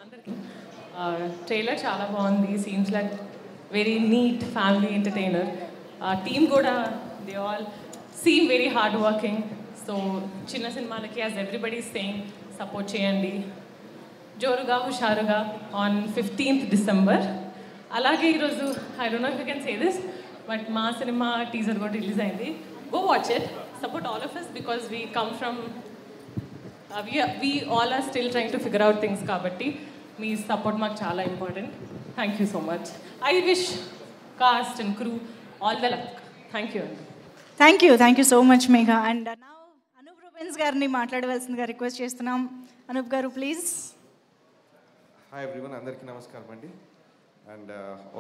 trailer చాలా బాగుంది seems like very neat family entertainer team కూడా they all seem very hard working so చిన్న సినిమాలకి యాజ్ ఎవ్రీబడి సేమ్ సపోర్ట్ చేయండి జోరుగా హుషారుగా ఆన్ ఫిఫ్టీన్త్ డిసెంబర్ అలాగే ఈరోజు I don't know if you can say this but మా సినిమా టీజర్ కూడా రిలీజ్ అయింది go watch it support all of us because we come from we all are still trying to figure out things కాబట్టి మీ support మాకు చాలా important thank you so much I wish cast and crew all the luck thank you అండి thank you thank you so much Megha and నా Anoop Rubens గారిని మాట్లాడవలసిందిగా request చేస్తున్నాం అనూప్ గారు ప్లీజ్ హాయ్ ఎవ్రీవన్ అందరికీ నమస్కారం అండి అండ్